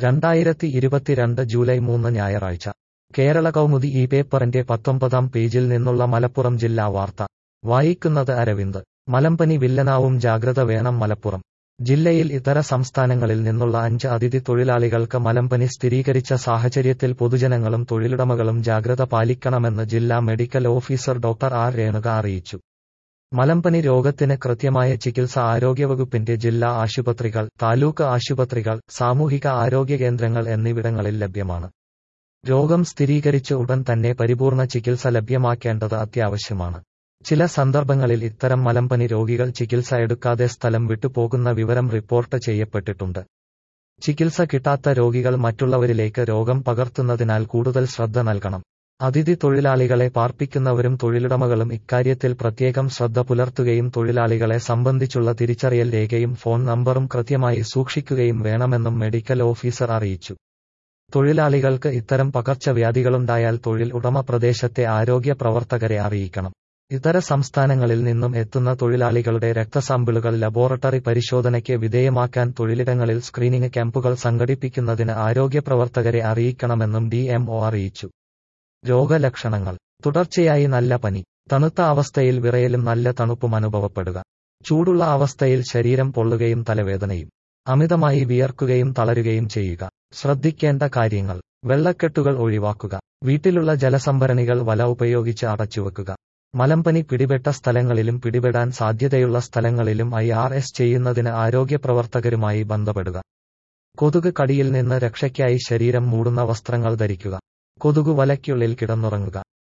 രണ്ടായിരത്തി ഇരുപത്തിരണ്ട് ജൂലൈ മൂന്ന് ഞായറാഴ്ച കേരള കൗമുദി ഈ പേപ്പറിന്റെ പത്തൊമ്പതാം പേജിൽ നിന്നുള്ള മലപ്പുറം ജില്ലാ വാർത്ത വായിക്കുന്നത് അരവിന്ദ് മലമ്പനി വില്ലനാവും ജാഗ്രത വേണം മലപ്പുറം ജില്ലയിൽ ഇതര സംസ്ഥാനങ്ങളിൽ നിന്നുള്ള അഞ്ച് അതിഥി തൊഴിലാളികൾക്ക് മലമ്പനി സ്ഥിരീകരിച്ച സാഹചര്യത്തിൽ പൊതുജനങ്ങളും തൊഴിലുടമകളും ജാഗ്രത പാലിക്കണമെന്ന് ജില്ലാ medical officer doctor R Renuka അറിയിച്ചു മലമ്പനി രോഗത്തിന് കൃത്യമായ ചികിത്സ ആരോഗ്യവകുപ്പിന്റെ ജില്ലാ ആശുപത്രികൾ താലൂക്ക് ആശുപത്രികൾ സാമൂഹിക ആരോഗ്യ കേന്ദ്രങ്ങൾ എന്നിവിടങ്ങളിൽ ലഭ്യമാണ് രോഗം സ്ഥിരീകരിച്ച് ഉടൻ തന്നെ പരിപൂർണ ചികിത്സ ലഭ്യമാക്കേണ്ടത് അത്യാവശ്യമാണ് ചില സന്ദർഭങ്ങളിൽ ഇത്തരം മലമ്പനി രോഗികൾ ചികിത്സ എടുക്കാതെ സ്ഥലം വിട്ടുപോകുന്ന വിവരം റിപ്പോർട്ട് ചെയ്യപ്പെട്ടിട്ടുണ്ട് ചികിത്സ കിട്ടാത്ത രോഗികൾ മറ്റുള്ളവരിലേക്ക് രോഗം പകർത്തുന്നതിനാൽ കൂടുതൽ ശ്രദ്ധ നൽകണം അതിഥി തൊഴിലാളികളെ പാർപ്പിക്കുന്നവരും തൊഴിലുടമകളും ഇക്കാര്യത്തിൽ പ്രത്യേകം ശ്രദ്ധ പുലർത്തുകയും തൊഴിലാളികളെ സംബന്ധിച്ചുള്ള തിരിച്ചറിയൽ രേഖയും ഫോൺ നമ്പറും കൃത്യമായി സൂക്ഷിക്കുകയും വേണമെന്നും മെഡിക്കൽ ഓഫീസർ അറിയിച്ചു തൊഴിലാളികൾക്ക് ഇത്തരം പകർച്ചവ്യാധികളുണ്ടായാൽ തൊഴിൽ ഉടമ പ്രദേശത്തെ ആരോഗ്യ പ്രവർത്തകരെ അറിയിക്കണം ഇതര സംസ്ഥാനങ്ങളിൽ നിന്നും എത്തുന്ന തൊഴിലാളികളുടെ രക്തസാമ്പിളുകൾ ലബോറട്ടറി പരിശോധനയ്ക്ക് വിധേയമാക്കാൻ തൊഴിലിടങ്ങളിൽ സ്ക്രീനിംഗ് ക്യാമ്പുകൾ സംഘടിപ്പിക്കുന്നതിന് ആരോഗ്യ പ്രവർത്തകരെ അറിയിക്കണമെന്നും ഡിഎംഒ അറിയിച്ചു രോഗലക്ഷണങ്ങൾ തുടർച്ചയായി നല്ല പനി തണുത്ത അവസ്ഥയിൽ വിറയലും നല്ല തണുപ്പും അനുഭവപ്പെടുക ചൂടുള്ള അവസ്ഥയിൽ ശരീരം പൊള്ളുകയും തലവേദനയും അമിതമായി വിയർക്കുകയും തളരുകയും ചെയ്യുക ശ്രദ്ധിക്കേണ്ട കാര്യങ്ങൾ വെള്ളക്കെട്ടുകൾ ഒഴിവാക്കുക വീട്ടിലുള്ള ജലസംഭരണികൾ വല ഉപയോഗിച്ച് അടച്ചുവെക്കുക മലമ്പനി പിടിപെട്ട സ്ഥലങ്ങളിലും പിടിപെടാൻ സാധ്യതയുള്ള സ്ഥലങ്ങളിലും ഐ ആർ എസ് ചെയ്യുന്നതിന് ആരോഗ്യ പ്രവർത്തകരുമായി ബന്ധപ്പെടുക കൊതുക് കടിയിൽ നിന്ന് രക്ഷയ്ക്കായി ശരീരം മൂടുന്ന വസ്ത്രങ്ങൾ ധരിക്കുക കൊതുകു വലയ്ക്കുള്ളിൽ കിടന്നുറങ്ങുക